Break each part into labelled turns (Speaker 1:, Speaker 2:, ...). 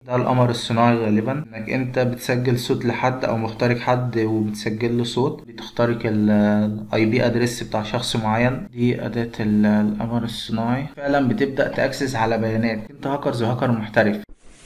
Speaker 1: ده القمر الصناعي غالبا انك انت بتسجل صوت لحد او مخترق حد وبتسجل له صوت بتخترق الاي بي ادريس بتاع شخص معين دي اداة ال- القمر الصناعي فعلا بتبدأ تأكسس على بيانات انت هاكرز وهاكر محترف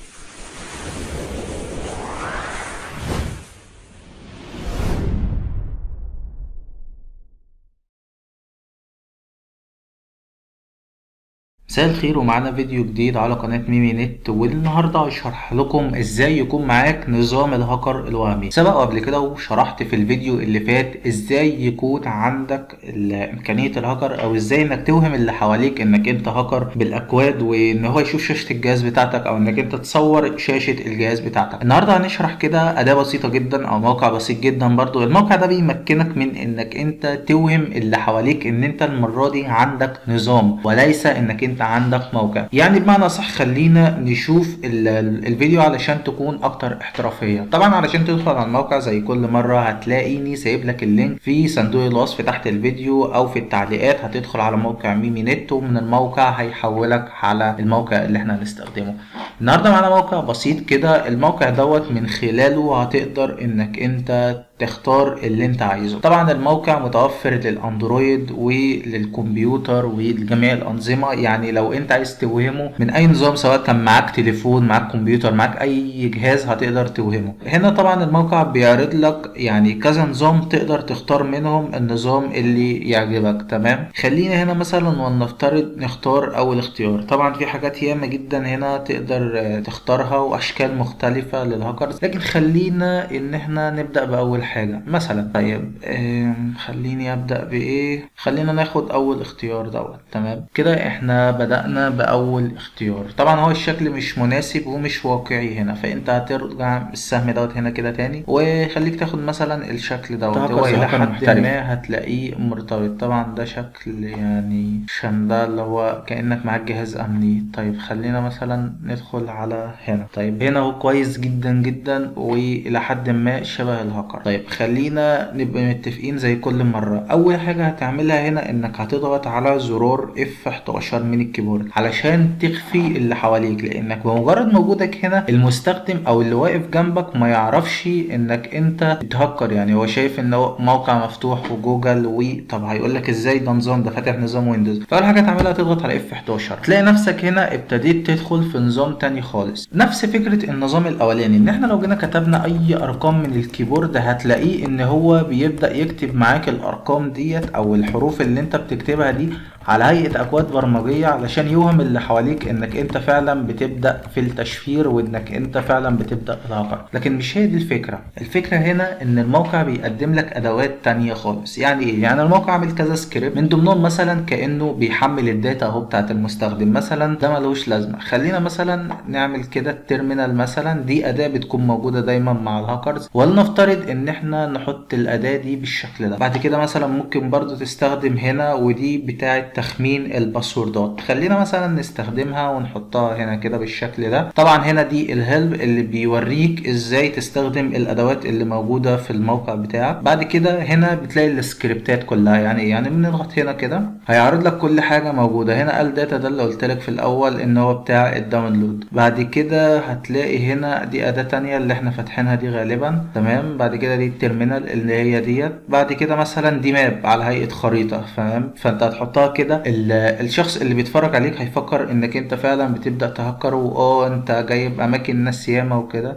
Speaker 1: مساء الخير ومعانا فيديو جديد على قناة ميمي نت والنهاردة هشرح لكم ازاي يكون معاك نظام الهاكر الوهمي سبق قبل كده وشرحت في الفيديو اللي فات ازاي يكون عندك ال- امكانية الهاكر او ازاي انك توهم اللي حواليك انك انت هاكر بالاكواد وان هو يشوف شاشة الجهاز بتاعتك او انك انت تصور شاشة الجهاز بتاعتك النهاردة هنشرح كده اداة بسيطة جدا او موقع بسيط جدا برضو الموقع ده بيمكنك من انك انت توهم اللي حواليك ان انت المرة دي عندك نظام وليس انك انت عندك موقع يعني بمعنى صح خلينا نشوف ال- ال- الفيديو علشان تكون اكتر احترافية طبعا علشان تدخل على الموقع زي كل مرة هتلاقيني سايب لك اللينك في صندوق الوصف تحت الفيديو او في التعليقات هتدخل على موقع ميمي نت ومن الموقع هيحولك على الموقع اللي احنا هنستخدمه النهارده معانا موقع بسيط كده الموقع دوت من خلاله هتقدر انك انت تختار اللي انت عايزه طبعا الموقع متوفر للاندرويد وللكمبيوتر ولجميع الانظمه يعني لو انت عايز توهمه من اي نظام سواء كان معاك تليفون معاك كمبيوتر معاك اي جهاز هتقدر توهمه هنا طبعا الموقع بيعرض لك يعني كذا نظام تقدر تختار منهم النظام اللي يعجبك تمام خلينا هنا مثلا ولنفترض نختار اول اختيار طبعا في حاجات ياما جدا هنا تقدر آه، تختارها واشكال مختلفه للهاكرز لكن خلينا ان احنا نبدا باول حاجه مثلا طيب آم، خليني ابدا بايه خلينا ناخد اول اختيار دوت تمام كده احنا بدانا باول اختيار طبعا هو الشكل مش مناسب ومش واقعي هنا فانت هترجع السهم دوت هنا كده تاني وخليك تاخد مثلا الشكل دوت
Speaker 2: هاكرز
Speaker 1: هو الى
Speaker 2: وهاكر
Speaker 1: حد
Speaker 2: محترف.
Speaker 1: ما هتلاقيه مرتبط طبعا ده شكل يعني عشان ده اللي هو كأنك معاك جهاز أمني طيب خلينا مثلا ندخل على هنا طيب هنا هو كويس جدا جدا وإلى حد ما شبه الهاكر طيب خلينا نبقى متفقين زي كل مرة أول حاجة هتعملها هنا إنك هتضغط على زرار F11 من الكيبورد علشان تخفي اللي حواليك لأنك بمجرد وجودك هنا المستخدم أو اللي واقف جنبك ما يعرفش إنك أنت بتهكر يعني هو شايف إن هو موقع مفتوح وجوجل و طب هيقول لك ازاي ده نظام ده فاتح نظام ويندوز فاول حاجه تعملها تضغط على اف 11 تلاقي نفسك هنا ابتديت تدخل في نظام تاني خالص نفس فكره النظام الاولاني ان احنا لو جينا كتبنا اي ارقام من الكيبورد هتلاقيه ان هو بيبدا يكتب معاك الارقام ديت او الحروف اللي انت بتكتبها دي على هيئة أكواد برمجية علشان يوهم اللي حواليك إنك أنت فعلا بتبدأ في التشفير وإنك أنت فعلا بتبدأ الهاكر لكن مش هي دي الفكرة الفكرة هنا إن الموقع بيقدم لك أدوات تانية خالص يعني إيه؟ يعني الموقع عامل كذا سكريبت من ضمنهم مثلا كأنه بيحمل الداتا أهو بتاعت المستخدم مثلا ده ملوش لازمة خلينا مثلا نعمل كده التيرمينال مثلا دي أداة بتكون موجودة دايما مع الهاكرز ولنفترض إن إحنا نحط الأداة دي بالشكل ده بعد كده مثلا ممكن برضو تستخدم هنا ودي بتاعة تخمين الباسوردات خلينا مثلا نستخدمها ونحطها هنا كده بالشكل ده طبعا هنا دي الهيلب اللي بيوريك ازاي تستخدم الادوات اللي موجودة في الموقع بتاعك بعد كده هنا بتلاقي السكريبتات كلها يعني ايه يعني بنضغط هنا كده هيعرض لك كل حاجة موجودة هنا الداتا ده اللي قلت لك في الاول ان هو بتاع الداونلود بعد كده هتلاقي هنا دي اداة تانية اللي احنا فاتحينها دي غالبا تمام بعد كده دي التيرمينال اللي هي ديت بعد كده مثلا دي ماب على هيئة خريطة فاهم فانت هتحطها كده ال- الشخص اللي بيتفرج عليك هيفكر انك انت فعلا بتبدأ تهكر واه انت جايب اماكن ناس ياما وكده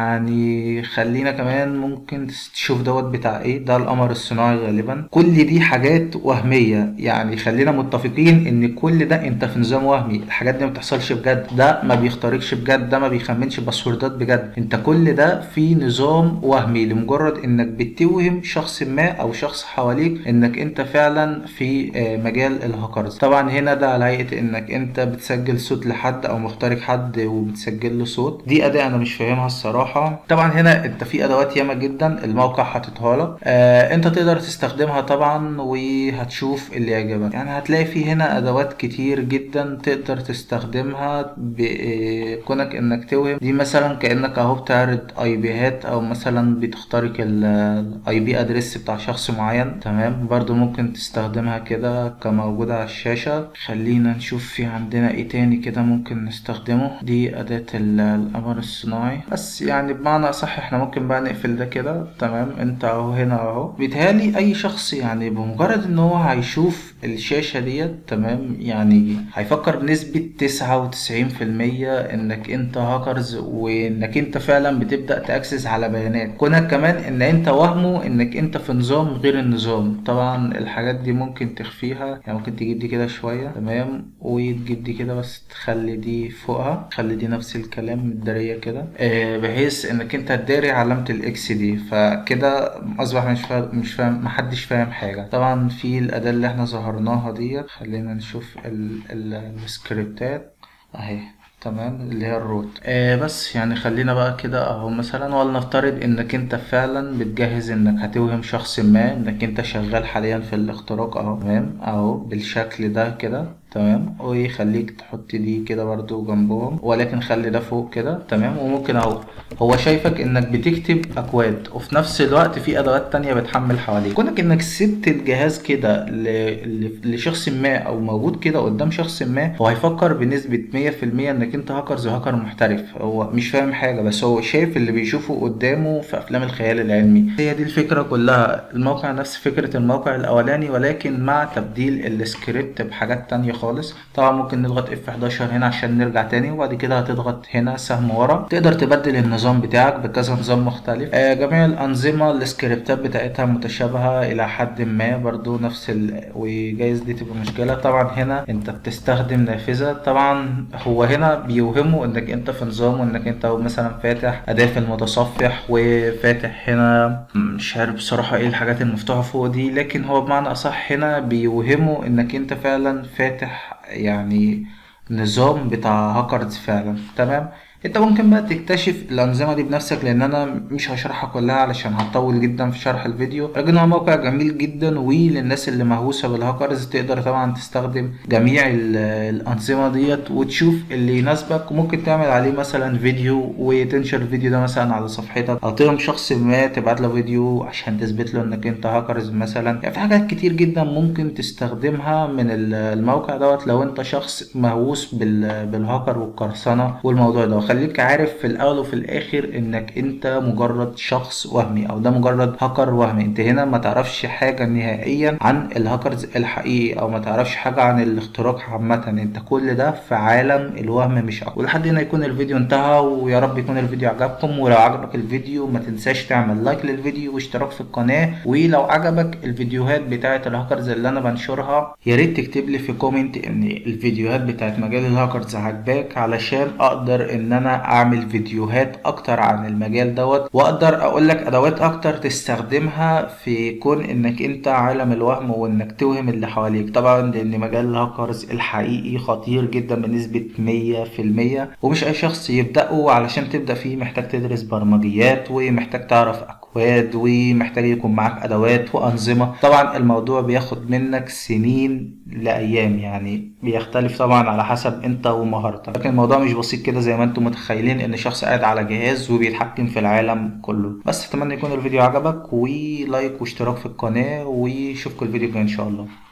Speaker 1: يعني خلينا كمان ممكن تشوف دوت بتاع ايه ده القمر الصناعي غالبا كل دي حاجات وهمية يعني خلينا متفقين ان كل ده انت في نظام وهمي الحاجات دي ما بتحصلش بجد ده ما بيخترقش بجد ده ما بيخمنش باسوردات بجد انت كل ده في نظام وهمي لمجرد انك بتوهم شخص ما او شخص حواليك انك انت فعلا في آه، مجال الهاكرز طبعا هنا ده على هيئة انك انت بتسجل صوت لحد او مخترق حد وبتسجل له صوت دي اداة انا مش فاهمها الصراحة طبعا هنا انت في ادوات ياما جدا الموقع حاططها لك آه انت تقدر تستخدمها طبعا وهتشوف اللي يعجبك يعني هتلاقي في هنا ادوات كتير جدا تقدر تستخدمها بكونك انك توهم دي مثلا كانك اهو بتعرض اي بيهات او مثلا بتخترق الاي بي ادريس بتاع شخص معين تمام برضو ممكن تستخدمها كده كموجودة موجودة على الشاشة خلينا نشوف في عندنا ايه تاني كده ممكن نستخدمه دي أداة ال- القمر الصناعي بس يعني بمعنى أصح احنا ممكن بقى نقفل ده كده تمام انت اهو هنا اهو بيتهيألي أي شخص يعني بمجرد ان هو هيشوف الشاشة ديت تمام يعني هيفكر بنسبة تسعة وتسعين في المية انك انت هاكرز وانك انت فعلا بتبدأ تأكسس على بيانات كونك كمان ان انت وهمه انك انت في نظام غير النظام طبعا الحاجات دي ممكن تخفيها يعني ممكن تجيب دي كده شوية تمام وتجيب دي كده بس تخلي دي فوقها تخلي دي نفس الكلام متدارية كده آه، بحيث انك انت تداري علامة الاكس دي فكده اصبح مش فاهم مش فاهم محدش فاهم حاجة طبعا في الاداة اللي احنا ظهرناها ديت خلينا نشوف ال ال السكريبتات اهي تمام اللي هي الروت آه بس يعني خلينا بقى كده اهو مثلا ولنفترض انك انت فعلا بتجهز انك هتوهم شخص ما انك انت شغال حاليا في الاختراق اهو تمام اهو بالشكل ده كده تمام ويخليك تحط دي كده برضو جنبهم ولكن خلي ده فوق كده تمام وممكن اهو هو شايفك انك بتكتب اكواد وفي نفس الوقت في ادوات تانية بتحمل حواليك كونك انك سبت الجهاز كده ل... ل... لشخص ما او موجود كده قدام شخص ما هو هيفكر بنسبة 100% انك انت هاكرز وهاكر محترف هو مش فاهم حاجة بس هو شايف اللي بيشوفه قدامه في افلام الخيال العلمي هي دي الفكرة كلها الموقع نفس فكرة الموقع الاولاني ولكن مع تبديل السكريبت بحاجات تانية خالص طبعا ممكن نضغط F11 هنا عشان نرجع تاني وبعد كده هتضغط هنا سهم ورا تقدر تبدل النظام بتاعك بكذا نظام مختلف آه جميع الأنظمة السكريبتات بتاعتها متشابهة إلى حد ما برضو نفس ال... وجايز دي تبقى مشكلة طبعا هنا انت بتستخدم نافذة طبعا هو هنا بيوهمه انك انت في نظام وانك انت مثلا فاتح أداة في المتصفح وفاتح هنا مش عارف بصراحة ايه الحاجات المفتوحة فوق دي لكن هو بمعنى أصح هنا بيوهمه انك انت فعلا فاتح يعني نظام بتاع هاكرز فعلا تمام انت ممكن بقى تكتشف الانظمه دي بنفسك لان انا مش هشرحها كلها علشان هطول جدا في شرح الفيديو لكن هو موقع جميل جدا وللناس اللي مهووسه بالهاكرز تقدر طبعا تستخدم جميع ال- الانظمه ديت وتشوف اللي يناسبك وممكن تعمل عليه مثلا فيديو وتنشر الفيديو ده مثلا على صفحتك او تهم شخص ما تبعت له فيديو عشان تثبت له انك انت هاكرز مثلا يعني في حاجات كتير جدا ممكن تستخدمها من ال- الموقع دوت لو انت شخص مهووس بال- بالهاكر والقرصنه والموضوع ده خليك عارف في الاول وفي الاخر انك انت مجرد شخص وهمي او ده مجرد هاكر وهمي انت هنا ما تعرفش حاجه نهائيا عن الهاكرز الحقيقي او ما تعرفش حاجه عن الاختراق عامه انت كل ده في عالم الوهم مش اكتر ولحد هنا يكون الفيديو انتهى ويا رب يكون الفيديو عجبكم ولو عجبك الفيديو ما تنساش تعمل لايك للفيديو واشتراك في القناه ولو عجبك الفيديوهات بتاعه الهاكرز اللي انا بنشرها يا ريت تكتب لي في كومنت ان الفيديوهات بتاعه مجال الهاكرز عجباك علشان اقدر ان انا اعمل فيديوهات اكتر عن المجال دوت واقدر اقول لك ادوات اكتر تستخدمها في كون انك انت عالم الوهم وانك توهم اللي حواليك طبعا لان مجال الهاكرز الحقيقي خطير جدا بنسبة 100% ومش اي شخص يبدأه علشان تبدأ فيه محتاج تدرس برمجيات ومحتاج تعرف اكواد ومحتاج يكون معاك ادوات وانظمة طبعا الموضوع بياخد منك سنين لايام يعني بيختلف طبعا على حسب انت ومهارتك لكن الموضوع مش بسيط كده زي ما انتم متخيلين ان شخص قاعد على جهاز وبيتحكم في العالم كله بس اتمنى يكون الفيديو عجبك ولايك واشتراك في القناة واشوفكم الفيديو الجاي ان شاء الله